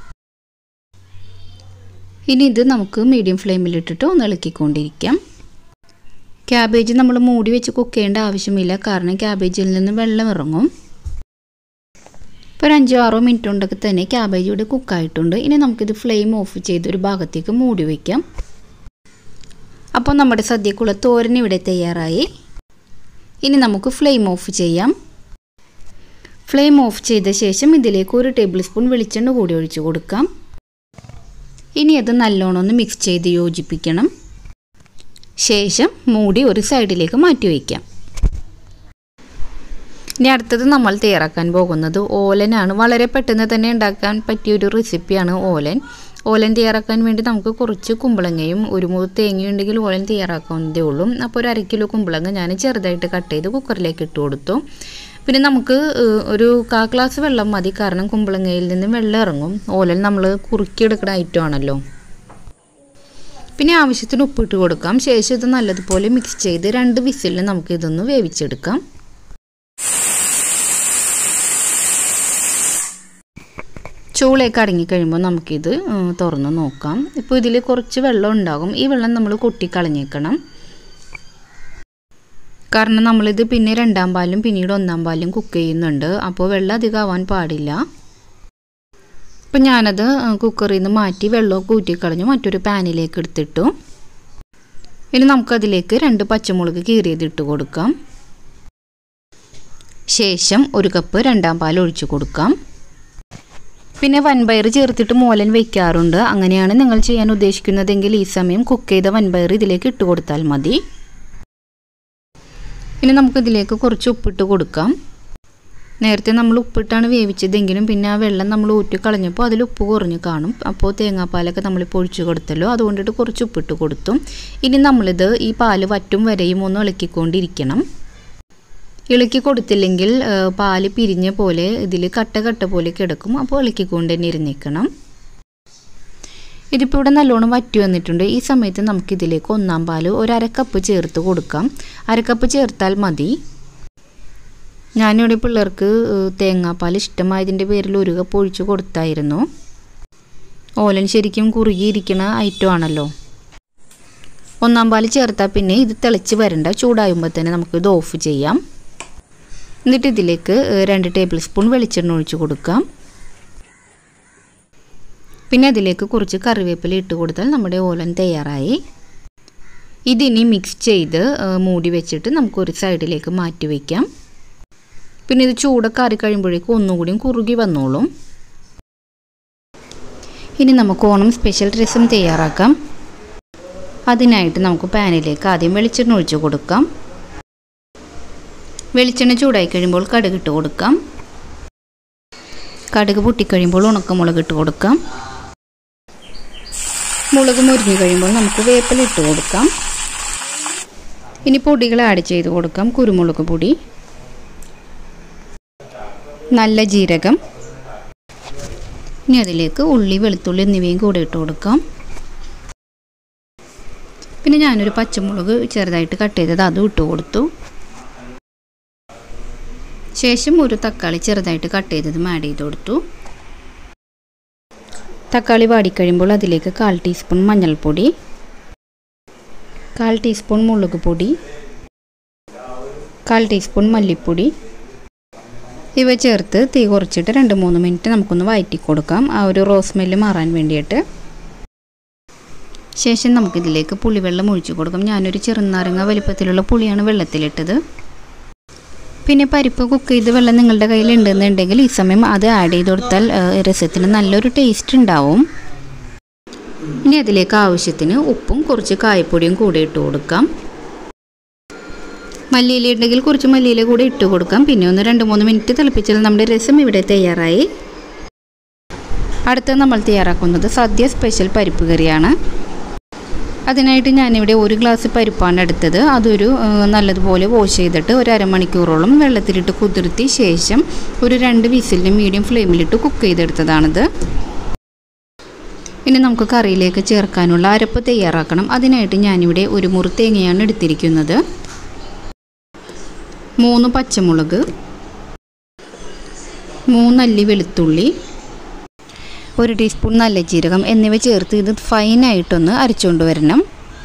ഇനി ഇത് നമുക്ക് മീഡിയം ഫ്ലെയിമിലിട്ടിട്ട് ഒന്ന് ഇളക്കിക്കൊണ്ടിരിക്കാം ക്യാബേജ് നമ്മൾ മൂടി വെച്ച് കുക്ക് ചെയ്യേണ്ട ആവശ്യമില്ല കാരണം ക്യാബേജിൽ നിന്ന് വെള്ളം ഇറങ്ങും ഇപ്പോൾ ഒരു അഞ്ചോ ആറോ മിനിറ്റ് കൊണ്ടൊക്കെ തന്നെ ക്യാബേജ് ഇവിടെ കുക്കായിട്ടുണ്ട് ഇനി നമുക്കിത് ഫ്ലെയിം ഓഫ് ചെയ്ത് ഒരു ഭാഗത്തേക്ക് മൂടി വയ്ക്കാം അപ്പോൾ നമ്മുടെ സദ്യക്കുള്ള തോരൻ ഇവിടെ തയ്യാറായി ഇനി നമുക്ക് ഫ്ലെയിം ഓഫ് ചെയ്യാം ഫ്ലെയിം ഓഫ് ചെയ്ത ശേഷം ഇതിലേക്ക് ഒരു ടേബിൾ സ്പൂൺ വെളിച്ചെണ്ണ കൂടി ഒഴിച്ചു കൊടുക്കാം ഇനി അത് നല്ലോണം ഒന്ന് മിക്സ് ചെയ്ത് യോജിപ്പിക്കണം ശേഷം മൂടി ഒരു സൈഡിലേക്ക് മാറ്റി വയ്ക്കാം ഇനി അടുത്തത് നമ്മൾ തയ്യാറാക്കാൻ പോകുന്നത് ഓലനാണ് വളരെ പെട്ടെന്ന് തന്നെ ഉണ്ടാക്കാൻ പറ്റിയ ഒരു റെസിപ്പിയാണ് ഓലൻ ഓലൻ തയ്യാറാക്കാൻ വേണ്ടി നമുക്ക് കുറച്ച് കുമ്പളങ്ങയും ഒരു മുറി തേങ്ങയും ഉണ്ടെങ്കിൽ ഓലൻ തയ്യാറാക്കാവുന്നതേ ഉള്ളൂ അപ്പോൾ ഒരു അര കിലോ കുമ്പളങ്ങ ഞാൻ ചെറുതായിട്ട് കട്ട് ചെയ്ത് കുക്കറിലേക്ക് ഇട്ട് കൊടുത്തു പിന്നെ നമുക്ക് ഏഹ്, ഒരു കാ ഗ്ലാസ് വെള്ളം മതി കാരണം കുമ്പളങ്ങയിൽ നിന്ന് വെള്ളം ഇറങ്ങും ഓലൻ നമ്മൾ കുറുക്കിയെടുക്കുന്ന ഐറ്റം ആണല്ലോ പിന്നെ ആവശ്യത്തിന് ഉപ്പിട്ട് കൊടുക്കാം ശേഷം ഇത് നല്ലതുപോലെ മിക്സ് ചെയ്ത് രണ്ട് വിസിലിൽ നമുക്ക് ഇതൊന്ന് വേവിച്ചെടുക്കാം ചൂളയൊക്കെ അടങ്ങി കഴിയുമ്പോൾ നമുക്കിത് ഉം, തുറന്ന് നോക്കാം ഇപ്പോൾ ഇതിൽ കുറച്ച് വെള്ളം ഉണ്ടാകും ഈ വെള്ളം നമ്മൾ കൊട്ടിക്കളഞ്ഞേക്കണം കാരണം നമ്മളിത് പിന്നെ രണ്ടാം പാലും പിന്നീട് ഒന്നാം പാലും കുക്ക് ചെയ്യുന്നുണ്ട് അപ്പോൾ വെള്ളം അധികം ആവാൻ പാടില്ല അപ്പം ഞാനത് കുക്കറിൽ നിന്ന് മാറ്റി വെള്ളമൊക്കെ ഊറ്റിക്കളഞ്ഞു മറ്റൊരു പാനിലേക്ക് എടുത്തിട്ടു ഇനി നമുക്കതിലേക്ക് രണ്ട് പച്ചമുളക് കീറിയത് ഇട്ട് കൊടുക്കാം ശേഷം ഒരു കപ്പ് രണ്ടാം പാൽ ഒഴിച്ചു കൊടുക്കാം പിന്നെ വൻപയർ ചേർത്തിട്ട് മോലൻ വെക്കാറുണ്ട് അങ്ങനെയാണ് നിങ്ങൾ ചെയ്യാൻ ഉദ്ദേശിക്കുന്നതെങ്കിൽ ഈ സമയം കുക്ക് ചെയ്ത വൻപയർ ഇതിലേക്ക് ഇട്ട് കൊടുത്താൽ മതി ഇനി നമുക്കിതിലേക്ക് കുറച്ച് ഉപ്പിട്ട് കൊടുക്കാം നേരത്തെ നമ്മൾ ഉപ്പിട്ടാണ് വേവിച്ചതെങ്കിലും പിന്നെ ആ വെള്ളം നമ്മൾ ഊറ്റി കളഞ്ഞപ്പോൾ അതിൽ ഉപ്പ് കുറഞ്ഞ് കാണും അപ്പോൾ തേങ്ങാപ്പാലൊക്കെ നമ്മളിപ്പോൾ ഒഴിച്ച് കൊടുത്തല്ലോ അതുകൊണ്ടിട്ട് കുറച്ച് ഉപ്പിട്ട് കൊടുത്തു ഇനി നമ്മളിത് ഈ പാല് വറ്റും വരെയും ഒന്ന് ഇളക്കിക്കൊണ്ടിരിക്കണം ഇളക്കി കൊടുത്തില്ലെങ്കിൽ ആ, പാല് പിരിഞ്ഞ പോലെ ഇതിൽ കട്ട കട്ട പോലെ കിടക്കും അപ്പോൾ ഇളക്കിക്കൊണ്ട് തന്നെ ഇരുന്നേക്കണം ഇതിപ്പോൾ ഇവിടെ നല്ലോണം വറ്റി വന്നിട്ടുണ്ട് ഈ സമയത്ത് നമുക്കിതിലേക്ക് ഒന്നാം പാല് ഒരു അരക്കപ്പ് ചേർത്ത് കൊടുക്കാം അരക്കപ്പ് ചേർത്താൽ മതി ഞാനിവിടെ പിള്ളേർക്ക് ഏഹ്, തേങ്ങാപ്പാൽ ഇഷ്ടമായതിൻ്റെ പേരിൽ ഒരു കപ്പ് ഒഴിച്ച് കൊടുത്തായിരുന്നു ഓലൻ ശരിക്കും കുറുകിയിരിക്കുന്ന ഐറ്റം ആണല്ലോ ഒന്നാം പാൽ ചേർത്താൽ പിന്നെ ഇത് തിളച്ച് വരണ്ട ചൂടായുമ്പോൾ തന്നെ നമുക്ക് ഇത് ഓഫ് ചെയ്യാം എന്നിട്ട് ഇതിലേക്ക് ഏഹ്, രണ്ട് ടേബിൾ സ്പൂൺ വെളിച്ചെണ്ണ ഒഴിച്ച് കൊടുക്കാം പിന്നെ അതിലേക്ക് കുറച്ച് കറിവേപ്പില ഇട്ട് കൊടുത്താൽ നമ്മുടെ ഓലൻ തയ്യാറായി ഇതിനി മിക്സ് ചെയ്ത് ഏഹ്, മൂടി വെച്ചിട്ട് നമുക്കൊരു സൈഡിലേക്ക് മാറ്റി വയ്ക്കാം പിന്നെ ഇത് ചൂടൊക്കെ ആറി കഴിയുമ്പോഴേക്കും ഒന്നുകൂടിയും കുറുകി വന്നോളും ഇനി നമുക്ക് ഓണം സ്പെഷ്യൽ രസം തയ്യാറാക്കാം അതിനായിട്ട് നമുക്ക് പാനിലേക്ക് ആദ്യം വെളിച്ചെണ്ണ ഒഴിച്ച് കൊടുക്കാം വെളിച്ചെണ്ണ ചൂടായി കഴിയുമ്പോൾ കടുകിട്ട് കൊടുക്കാം കടുക് പൊട്ടിക്കഴിയുമ്പോൾ ഉണക്കമുളക് ഇട്ട് കൊടുക്കാം മുളക് മുരിഞ്ഞു കഴിയുമ്പോൾ നമുക്ക് വേപ്പില ഇട്ട് കൊടുക്കാം ഇനി പൊടികൾ ആഡ് ചെയ്ത് കൊടുക്കാം കുരുമുളക് പൊടി നല്ല ജീരകം ഇനി അതിലേക്ക് ഉള്ളി വെളുത്തുള്ളി എന്നിവയും കൂടെ ഇട്ട് കൊടുക്കാം പിന്നെ ഞാനൊരു പച്ചമുളക് ചെറുതായിട്ട് കട്ട് ചെയ്തത് അതും ഇട്ട് കൊടുത്തു ശേഷം ഒരു തക്കാളി ചെറുതായിട്ട് കട്ട് ചെയ്തതും ആഡ് ചെയ്ത് കൊടുത്തു തക്കാളി വാടിക്കഴിയുമ്പോൾ അതിലേക്ക് കാൽ ടീസ്പൂൺ മഞ്ഞൾപ്പൊടി കാൽ ടീസ്പൂൺ മുളക് പൊടി കാൽ ടീസ്പൂൺ മല്ലിപ്പൊടി ഇവ ചേർത്ത് തീ കുറച്ചിട്ട് രണ്ട് മൂന്ന് മിനിറ്റ് നമുക്കൊന്ന് വഴറ്റി കൊടുക്കാം ആ ഒരു റോസ് സ്മെല്ല് മാറാൻ വേണ്ടിയിട്ട് ശേഷം നമുക്കിതിലേക്ക് പുളിവെള്ളം ഒഴിച്ചു കൊടുക്കാം ഞാനൊരു ചെറുനാരങ്ങ വലിപ്പത്തിലുള്ള പുളിയാണ് വെള്ളത്തിലിട്ടത് പിന്നെ പരിപ്പ് കുക്ക് ചെയ്ത് വെള്ളം നിങ്ങളുടെ കയ്യിൽ ഉണ്ടെന്നുണ്ടെങ്കിൽ ഈ സമയം അത് ആഡ് ചെയ്ത് കൊടുത്താൽ രസത്തിന് നല്ലൊരു ടേസ്റ്റ് ഉണ്ടാവും ഇനി അതിലേക്ക് ആവശ്യത്തിന് ഉപ്പും കുറച്ച് കായപ്പൊടിയും കൂടെ ഇട്ട് കൊടുക്കാം മല്ലിയില ഉണ്ടെങ്കിൽ കുറച്ച് മല്ലിയില കൂടെ ഇട്ട് കൊടുക്കാം പിന്നെ ഒന്ന് രണ്ട് മൂന്ന് മിനിറ്റ് തിളപ്പിച്ചാൽ നമ്മുടെ രസം ഇവിടെ തയ്യാറായി അടുത്ത് നമ്മൾ തയ്യാറാക്കുന്നത് സദ്യ സ്പെഷ്യൽ പരിപ്പ് കറിയാണ് അതിനായിട്ട് ഞാനിവിടെ ഒരു ഗ്ലാസ് പരിപ്പാണ് എടുത്തത് അതൊരു നല്ലതുപോലെ വാഷ് ചെയ്തിട്ട് ഒരു അരമണിക്കൂറോളം വെള്ളത്തിലിട്ട് കുതിർത്തി ശേഷം ഒരു രണ്ട് വിസിലിന് മീഡിയം ഫ്ലെയിമിലിട്ട് കുക്ക് ചെയ്തെടുത്തതാണിത് ഇനി നമുക്ക് കറിയിലേക്ക് ചേർക്കാനുള്ള അരപ്പ് തയ്യാറാക്കണം അതിനായിട്ട് ഞാനിവിടെ ഒരു മുറി തേങ്ങയാണ് എടുത്തിരിക്കുന്നത് മൂന്ന് പച്ചമുളക് മൂന്നല്ലി വെളുത്തുള്ളി ഒരു ടീസ്പൂൺ നല്ല ജീരകം എന്നിവ ചേർത്ത് ഇത് ഫൈനായിട്ടൊന്ന് അരച്ചുകൊണ്ട് വരണം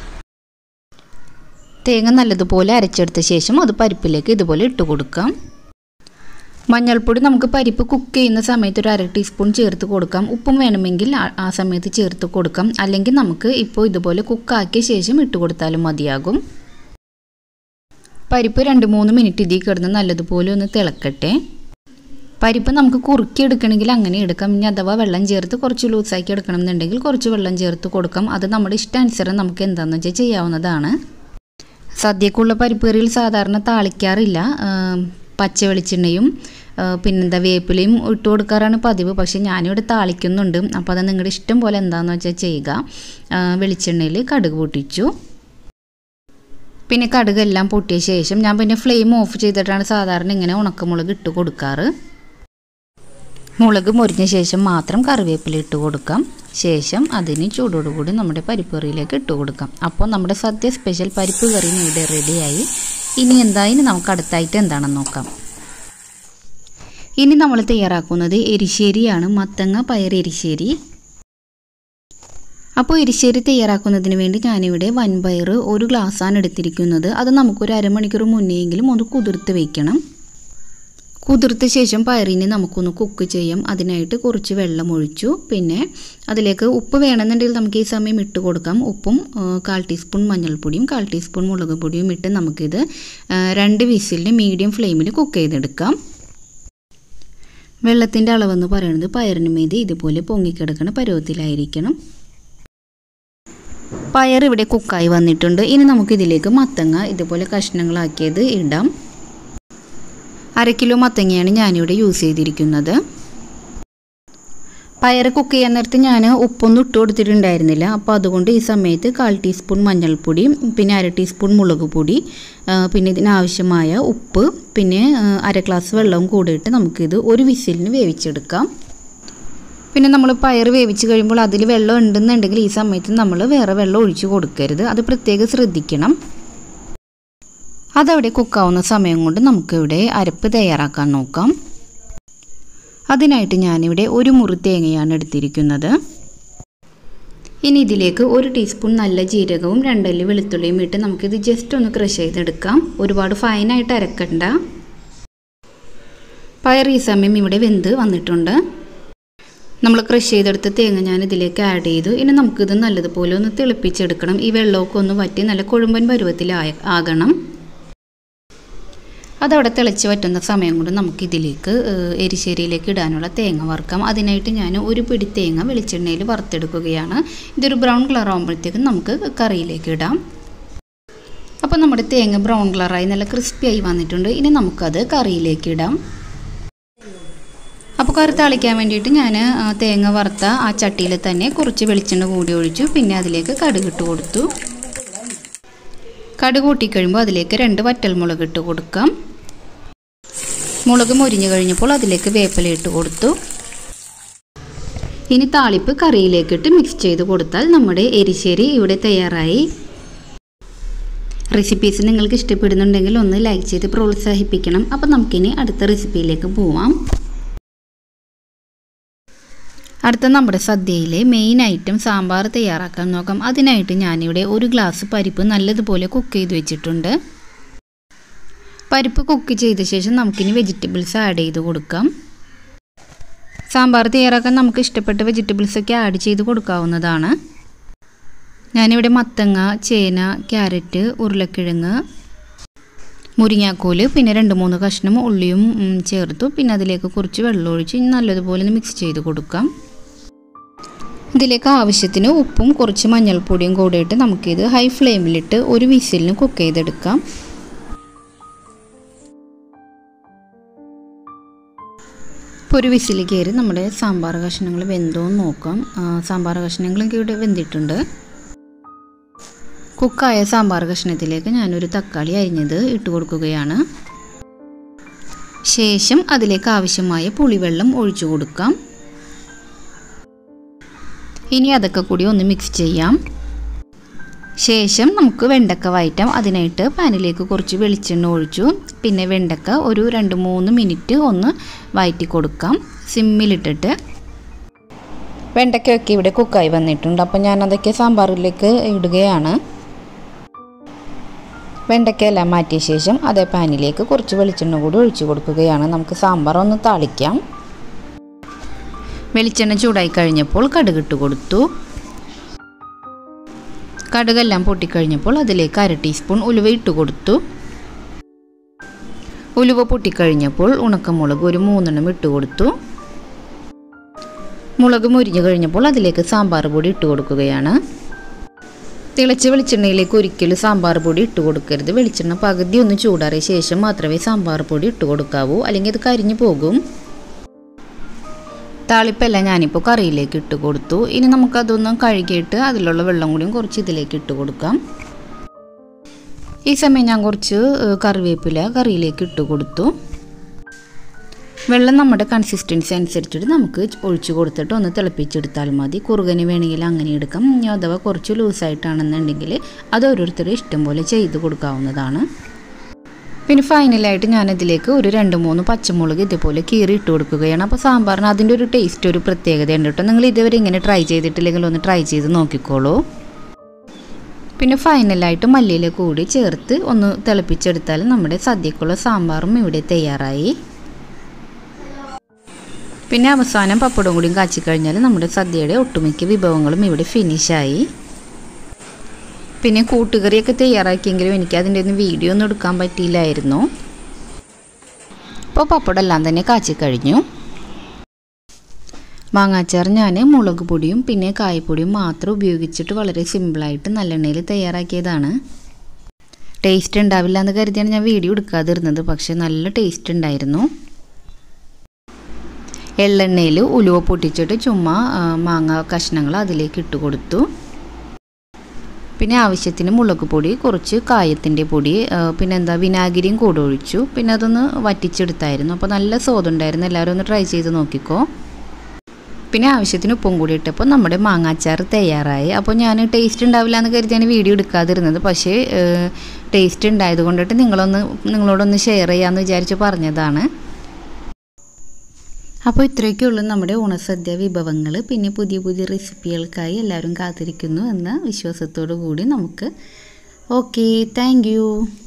തേങ്ങ നല്ലതുപോലെ അരച്ചെടുത്ത ശേഷം അത് പരിപ്പിലേക്ക് ഇതുപോലെ ഇട്ട് കൊടുക്കാം മഞ്ഞൾപ്പൊടി നമുക്ക് പരിപ്പ് കുക്ക് ചെയ്യുന്ന സമയത്ത് ഒരു അര ടീസ്പൂൺ ചേർത്ത് കൊടുക്കാം ഉപ്പും വേണമെങ്കിൽ ആ സമയത്ത് ചേർത്ത് കൊടുക്കാം അല്ലെങ്കിൽ നമുക്ക് ഇപ്പോൾ ഇതുപോലെ കുക്കാക്കിയ ശേഷം ഇട്ട് കൊടുത്താലും മതിയാകും പരിപ്പ് രണ്ട് മൂന്ന് മിനിറ്റ് ഇതിൽ കിടന്ന് നല്ലതുപോലെ ഒന്ന് തിളക്കട്ടെ പരിപ്പ് നമുക്ക് കുറുക്കി എടുക്കണമെങ്കിൽ അങ്ങനെ എടുക്കാം ഇനി അഥവാ വെള്ളം ചേർത്ത് കുറച്ച് ലൂസാക്കി എടുക്കണം എന്നുണ്ടെങ്കിൽ കുറച്ച് വെള്ളം ചേർത്ത് കൊടുക്കാം അത് നമ്മുടെ ഇഷ്ടാനുസരണം നമുക്ക് എന്താണെന്ന് വെച്ചാൽ ചെയ്യാവുന്നതാണ് സദ്യക്കുള്ള പരിപ്പ് കറിയിൽ സാധാരണ താളിക്കാറില്ല പച്ച വെളിച്ചെണ്ണയും പിന്നെന്താ വേപ്പിലയും ഇട്ട് കൊടുക്കാറാണ് പതിവ് പക്ഷേ ഞാനിവിടെ താളിക്കുന്നുണ്ട് അപ്പോൾ അത് നിങ്ങളുടെ ഇഷ്ടം പോലെ എന്താണെന്ന് വെച്ചാൽ ചെയ്യുക വെളിച്ചെണ്ണയിൽ കടുക് പൊട്ടിച്ചു പിന്നെ കടുകെല്ലാം പൊട്ടിയ ശേഷം ഞാൻ പിന്നെ ഫ്ലെയിം ഓഫ് ചെയ്തിട്ടാണ് സാധാരണ ഇങ്ങനെ ഉണക്കമുളക് ഇട്ട് കൊടുക്കാറ് മുളക് മുരിഞ്ഞ ശേഷം മാത്രം കറിവേപ്പില ഇട്ട് കൊടുക്കാം ശേഷം അതിന് ചൂടോടുകൂടി നമ്മുടെ പരിപ്പ് കറിയിലേക്ക് ഇട്ട് കൊടുക്കാം അപ്പോൾ നമ്മുടെ സദ്യ സ്പെഷ്യൽ പരിപ്പ് കറി ഇവിടെ റെഡിയായി ഇനി എന്താ ഇനി നമുക്ക് അടുത്തായിട്ട് എന്താണെന്ന് നോക്കാം ഇനി നമ്മൾ തയ്യാറാക്കുന്നത് എരിശ്ശേരിയാണ് മത്തങ്ങ പയർ എരിശ്ശേരി അപ്പോൾ എരിശ്ശേരി തയ്യാറാക്കുന്നതിന് വേണ്ടി ഞാനിവിടെ വൻപയർ ഒരു ഗ്ലാസ്സാണ് എടുത്തിരിക്കുന്നത് അത് നമുക്കൊരു അരമണിക്കൂർ മുന്നെയെങ്കിലും ഒന്ന് കുതിർത്ത് വയ്ക്കണം കുതിർത്ത ശേഷം പയറിനെ നമുക്കൊന്ന് കുക്ക് ചെയ്യാം അതിനായിട്ട് കുറച്ച് വെള്ളം ഒഴിച്ചു പിന്നെ അതിലേക്ക് ഉപ്പ് വേണമെന്നുണ്ടെങ്കിൽ നമുക്ക് ഈ സമയം ഇട്ട് കൊടുക്കാം ഉപ്പും കാൽ ടീസ്പൂൺ മഞ്ഞൾപ്പൊടിയും കാൽ ടീസ്പൂൺ മുളക് പൊടിയും ഇട്ട് നമുക്കിത് രണ്ട് വിസിലിന് മീഡിയം ഫ്ലെയിമിൽ കുക്ക് ചെയ്തെടുക്കാം വെള്ളത്തിൻ്റെ അളവെന്ന് പറയുന്നത് പയറിന് മീതി ഇതുപോലെ പൊങ്ങിക്കിടക്കുന്ന പരുവത്തിലായിരിക്കണം പയർ ഇവിടെ കുക്കായി വന്നിട്ടുണ്ട് ഇനി നമുക്കിതിലേക്ക് മത്തങ്ങ ഇതുപോലെ കഷ്ണങ്ങളാക്കിയത് ഇടാം അര കിലോ മത്തങ്ങയാണ് ഞാനിവിടെ യൂസ് ചെയ്തിരിക്കുന്നത് പയർ കുക്ക് ചെയ്യാൻ നേരത്ത് ഞാൻ ഉപ്പൊന്നും ഇട്ട് കൊടുത്തിട്ടുണ്ടായിരുന്നില്ല അപ്പോൾ അതുകൊണ്ട് ഈ സമയത്ത് കാൽ ടീസ്പൂൺ മഞ്ഞൾപ്പൊടി പിന്നെ അര ടീസ്പൂൺ മുളക് പൊടി പിന്നെ ഇതിനാവശ്യമായ ഉപ്പ് പിന്നെ അര ഗ്ലാസ് വെള്ളവും കൂടെ ഇട്ട് നമുക്കിത് ഒരു വിസിലിന് വേവിച്ചെടുക്കാം പിന്നെ നമ്മൾ പയർ വേവിച്ച് കഴിയുമ്പോൾ അതിൽ വെള്ളം ഉണ്ടെന്നുണ്ടെങ്കിൽ ഈ സമയത്ത് നമ്മൾ വേറെ വെള്ളം ഒഴിച്ച് കൊടുക്കരുത് അത് പ്രത്യേകം ശ്രദ്ധിക്കണം അതവിടെ കുക്കാവുന്ന സമയം കൊണ്ട് നമുക്കിവിടെ അരപ്പ് തയ്യാറാക്കാൻ നോക്കാം അതിനായിട്ട് ഞാനിവിടെ ഒരു മുറി തേങ്ങയാണ് എടുത്തിരിക്കുന്നത് ഇനി ഇതിലേക്ക് ഒരു ടീസ്പൂൺ നല്ല ജീരകവും രണ്ടല്ലി വെളുത്തുള്ളിയും ഇട്ട് നമുക്കിത് ജസ്റ്റ് ഒന്ന് ക്രഷ് ചെയ്തെടുക്കാം ഒരുപാട് ഫൈനായിട്ട് അരക്കണ്ട പയർ ഈ സമയം ഇവിടെ വെന്ത് വന്നിട്ടുണ്ട് നമ്മൾ ക്രഷ് ചെയ്തെടുത്ത തേങ്ങ ഞാൻ ഇതിലേക്ക് ആഡ് ചെയ്തു ഇനി നമുക്കിത് നല്ലതുപോലെ ഒന്ന് തിളപ്പിച്ചെടുക്കണം ഈ വെള്ളമൊക്കെ ഒന്ന് വറ്റി നല്ല കൊഴുമ്പൻ പരുവത്തിൽ ആകണം അതവിടെ തിളച്ച് വറ്റുന്ന സമയം കൊണ്ട് നമുക്ക് ഇതിലേക്ക് ഏഹ്, എരിശ്ശേരിയിലേക്ക് ഇടാനുള്ള തേങ്ങ വറുക്കാം അതിനായിട്ട് ഞാൻ ഒരു പിടി തേങ്ങ വെളിച്ചെണ്ണയിൽ വറുത്തെടുക്കുകയാണ് ഇതൊരു ബ്രൗൺ കളർ ആകുമ്പോഴത്തേക്കും നമുക്ക് കറിയിലേക്ക് ഇടാം അപ്പോൾ നമ്മുടെ തേങ്ങ ബ്രൗൺ കളറായി നല്ല ക്രിസ്പിയായി വന്നിട്ടുണ്ട് ഇനി നമുക്കത് കറിയിലേക്ക് ഇടാം അപ്പോൾ കറി താളിക്കാൻ വേണ്ടിയിട്ട് ഞാൻ തേങ്ങ വറുത്ത ആ ചട്ടിയിൽ തന്നെ കുറച്ച് വെളിച്ചെണ്ണ കൂടി ഒഴിച്ചു പിന്നെ അതിലേക്ക് കടുക് ഇട്ട് കൊടുത്തു കടുക് കൂട്ടിക്കഴിയുമ്പോൾ അതിലേക്ക് രണ്ട് വറ്റൽമുളക് ഇട്ട് കൊടുക്കാം മുളക് മൊരിഞ്ഞു കഴിഞ്ഞപ്പോൾ അതിലേക്ക് വേപ്പില ഇട്ട് കൊടുത്തു ഇനി താളിപ്പ് കറിയിലേക്കിട്ട് മിക്സ് ചെയ്ത് കൊടുത്താൽ നമ്മുടെ എരിശ്ശേരി ഇവിടെ തയ്യാറായി റെസിപ്പീസ് നിങ്ങൾക്ക് ഇഷ്ടപ്പെടുന്നുണ്ടെങ്കിൽ ഒന്ന് ലൈക്ക് ചെയ്ത് പ്രോത്സാഹിപ്പിക്കണം അപ്പോൾ നമുക്കിനി അടുത്ത റെസിപ്പിയിലേക്ക് പോവാം അടുത്ത നമ്മുടെ സദ്യയിലെ മെയിൻ ഐറ്റം സാമ്പാർ തയ്യാറാക്കാൻ നോക്കാം അതിനായിട്ട് ഞാനിവിടെ ഒരു ഗ്ലാസ് പരിപ്പ് നല്ലതുപോലെ കുക്ക് ചെയ്ത് വെച്ചിട്ടുണ്ട് പരിപ്പ് കുക്ക് ചെയ്ത ശേഷം നമുക്കിനി വെജിറ്റബിൾസ് ആഡ് ചെയ്ത് കൊടുക്കാം സാമ്പാർ തയ്യാറാക്കാൻ നമുക്ക് ഇഷ്ടപ്പെട്ട വെജിറ്റബിൾസ് ഒക്കെ ആഡ് ചെയ്ത് കൊടുക്കാവുന്നതാണ് ഞാനിവിടെ മത്തങ്ങ ചേന ക്യാരറ്റ് ഉരുളക്കിഴങ്ങ് മുരിങ്ങാക്കോല് പിന്നെ രണ്ട് മൂന്ന് കഷ്ണം ഉള്ളിയും ഉം, ചേർത്തു പിന്നെ അതിലേക്ക് കുറച്ച് വെള്ളം ഒഴിച്ച് ഇനി നല്ലതുപോലെ ഒന്ന് മിക്സ് ചെയ്ത് കൊടുക്കാം ഇതിലേക്ക് ആവശ്യത്തിന് ഉപ്പും കുറച്ച് മഞ്ഞൾപ്പൊടിയും കൂടിയിട്ട് നമുക്കിത് ഹൈ ഫ്ലെയിമിലിട്ട് ഒരു വിസിലിന് കുക്ക് ചെയ്തെടുക്കാം ഇപ്പോൾ ഒരു വിസിൽ കയറി നമ്മുടെ സാമ്പാർ കഷ്ണങ്ങൾ വെന്തോ എന്ന് നോക്കാം ആ, സാമ്പാർ കഷ്ണങ്ങളൊക്കെ ഇവിടെ വെന്തിട്ടുണ്ട് കുക്കായ സാമ്പാർ കഷ്ണത്തിലേക്ക് ഞാനൊരു തക്കാളി അരിഞ്ഞത് ഇട്ട് കൊടുക്കുകയാണ് ശേഷം അതിലേക്ക് ആവശ്യമായ പുളിവെള്ളം ഒഴിച്ചു കൊടുക്കാം ഇനി അതൊക്കെ കൂടി ഒന്ന് മിക്സ് ചെയ്യാം ശേഷം നമുക്ക് വെണ്ടക്ക വയറ്റാം അതിനായിട്ട് പാനിലേക്ക് കുറച്ച് വെളിച്ചെണ്ണ ഒഴിച്ചു പിന്നെ വെണ്ടക്ക ഒരു രണ്ട് മൂന്ന് മിനിറ്റ് ഒന്ന് വയറ്റി കൊടുക്കാം സിമ്മിലിട്ടിട്ട് വെണ്ടയ്ക്കൊക്കെ ഇവിടെ കുക്കായി വന്നിട്ടുണ്ട് അപ്പോൾ ഞാൻ അതൊക്കെ സാമ്പാറിലേക്ക് ഇടുകയാണ് വെണ്ടയ്ക്കയെല്ലാം മാറ്റിയ ശേഷം അതേ പാനിലേക്ക് കുറച്ച് വെളിച്ചെണ്ണ കൂടി ഒഴിച്ചു കൊടുക്കുകയാണ് നമുക്ക് സാമ്പാർ ഒന്ന് താളിക്കാം വെളിച്ചെണ്ണ ചൂടായി കഴിഞ്ഞപ്പോൾ കടുകിട്ട് കൊടുത്തു കടുകെല്ലാം പൊട്ടിക്കഴിഞ്ഞപ്പോൾ അതിലേക്ക് അര ടീസ്പൂൺ ഉലുവ ഇട്ട് കൊടുത്തു ഉലുവ പൊട്ടിക്കഴിഞ്ഞപ്പോൾ ഉണക്കമുളക് ഒരു മൂന്നെണ്ണം ഇട്ട് കൊടുത്തു മുളക് മുരിഞ്ഞു കഴിഞ്ഞപ്പോൾ അതിലേക്ക് സാമ്പാർ പൊടി ഇട്ട് കൊടുക്കുകയാണ് തിളച്ച വെളിച്ചെണ്ണയിലേക്ക് ഒരിക്കലും സാമ്പാർ പൊടി ഇട്ട് കൊടുക്കരുത് വെളിച്ചെണ്ണ പകുതി ഒന്ന് ചൂടാറിയ ശേഷം മാത്രമേ സാമ്പാർ പൊടി ഇട്ട് കൊടുക്കാവൂ അല്ലെങ്കിൽ ഇത് കരിഞ്ഞു പോകും താളിപ്പെല്ലാം ഞാനിപ്പോൾ കറിയിലേക്ക് ഇട്ട് കൊടുത്തു ഇനി നമുക്കതൊന്ന് കഴുകിയിട്ട് അതിലുള്ള വെള്ളം കൂടിയും കുറച്ച് ഇതിലേക്ക് ഇട്ട് കൊടുക്കാം ഈ സമയം ഞാൻ കുറച്ച് ഏഹ്, കറിവേപ്പില കറിയിലേക്ക് ഇട്ട് കൊടുത്തു വെള്ളം നമ്മുടെ കൺസിസ്റ്റൻസി അനുസരിച്ചിട്ട് നമുക്ക് ഒഴിച്ചു കൊടുത്തിട്ട് ഒന്ന് തിളപ്പിച്ചെടുത്താൽ മതി കുറുകന് വേണമെങ്കിൽ അങ്ങനെ എടുക്കാം ഇനി അഥവാ കുറച്ച് ലൂസായിട്ടാണെന്നുണ്ടെങ്കിൽ അത് ഓരോരുത്തരും ഇഷ്ടം പോലെ ചെയ്ത് കൊടുക്കാവുന്നതാണ് പിന്നെ ഫൈനലായിട്ട് ഞാനതിലേക്ക് ഒരു രണ്ട് മൂന്ന് പച്ചമുളക് ഇതുപോലെ കീറി ഇട്ട് കൊടുക്കുകയാണ് അപ്പോൾ സാമ്പാറിന് അതിൻ്റെ ഒരു ടേസ്റ്റ് ഒരു പ്രത്യേകതയുണ്ട് കേട്ടോ നിങ്ങൾ ഇതുവരെ ഇങ്ങനെ ട്രൈ ചെയ്തിട്ടില്ലെങ്കിൽ ഒന്ന് ട്രൈ ചെയ്ത് നോക്കിക്കോളൂ പിന്നെ ഫൈനലായിട്ട് മല്ലിയില കൂടി ചേർത്ത് ഒന്ന് തിളപ്പിച്ചെടുത്താൽ നമ്മുടെ സദ്യക്കുള്ള സാമ്പാറും ഇവിടെ തയ്യാറായി പിന്നെ അവസാനം പപ്പടം കൂടിയും കാച്ചി കഴിഞ്ഞാൽ നമ്മുടെ സദ്യയുടെ ഒട്ടുമിക്ക വിഭവങ്ങളും ഇവിടെ ഫിനിഷായി പിന്നെ കൂട്ടുകറിയൊക്കെ തയ്യാറാക്കിയെങ്കിലും എനിക്ക് അതിൻ്റെ ഒന്നും വീഡിയോ ഒന്നും എടുക്കാൻ പറ്റിയില്ലായിരുന്നു ഇപ്പോൾ പപ്പടം എല്ലാം തന്നെ കാച്ചി കഴിഞ്ഞു മാങ്ങാച്ചാർ ഞാൻ മുളക് പൊടിയും പിന്നെ കായപ്പൊടിയും മാത്രം ഉപയോഗിച്ചിട്ട് വളരെ സിമ്പിളായിട്ട് നല്ലെണ്ണയിൽ തയ്യാറാക്കിയതാണ് ടേസ്റ്റ് ഉണ്ടാവില്ല എന്ന് കരുതിയാണ് ഞാൻ വീഡിയോ എടുക്കാതിരുന്നത് പക്ഷേ നല്ല ടേസ്റ്റ് ഉണ്ടായിരുന്നു എള്ളെണ്ണയിൽ ഉലുവ പൊട്ടിച്ചിട്ട് ചുമ്മാ ആ, മാങ്ങ കഷ്ണങ്ങൾ അതിലേക്ക് ഇട്ട് കൊടുത്തു പിന്നെ ആവശ്യത്തിന് മുളക് പൊടി കുറച്ച് കായത്തിൻ്റെ പൊടി ആ, പിന്നെ എന്താ വിനാഗിരിയും കൂടെ ഒഴിച്ചു പിന്നെ അതൊന്ന് വറ്റിച്ചെടുത്തായിരുന്നു അപ്പോൾ നല്ല സ്വാദുണ്ടായിരുന്നു എല്ലാവരും ഒന്ന് ട്രൈ ചെയ്ത് നോക്കിക്കോ പിന്നെ ആവശ്യത്തിന് ഉപ്പും കൂടി ഇട്ടപ്പോൾ നമ്മുടെ മാങ്ങാച്ചാർ തയ്യാറായി അപ്പോൾ ഞാൻ ടേസ്റ്റ് ഉണ്ടാവില്ല എന്ന് കരുതിയാണ് വീഡിയോ എടുക്കാതിരുന്നത് പക്ഷേ ടേസ്റ്റ് ഉണ്ടായത് കൊണ്ടിട്ട് നിങ്ങളൊന്ന് നിങ്ങളോടൊന്ന് ഷെയർ ചെയ്യാമെന്ന് വിചാരിച്ച് പറഞ്ഞതാണ് അപ്പോൾ ഇത്രയൊക്കെയുള്ളൂ നമ്മുടെ ഓണസദ്യ വിഭവങ്ങൾ പിന്നെ പുതിയ പുതിയ റെസിപ്പികൾക്കായി എല്ലാവരും കാത്തിരിക്കുന്നു എന്ന വിശ്വാസത്തോടു കൂടി നമുക്ക് ഓക്കെ താങ്ക്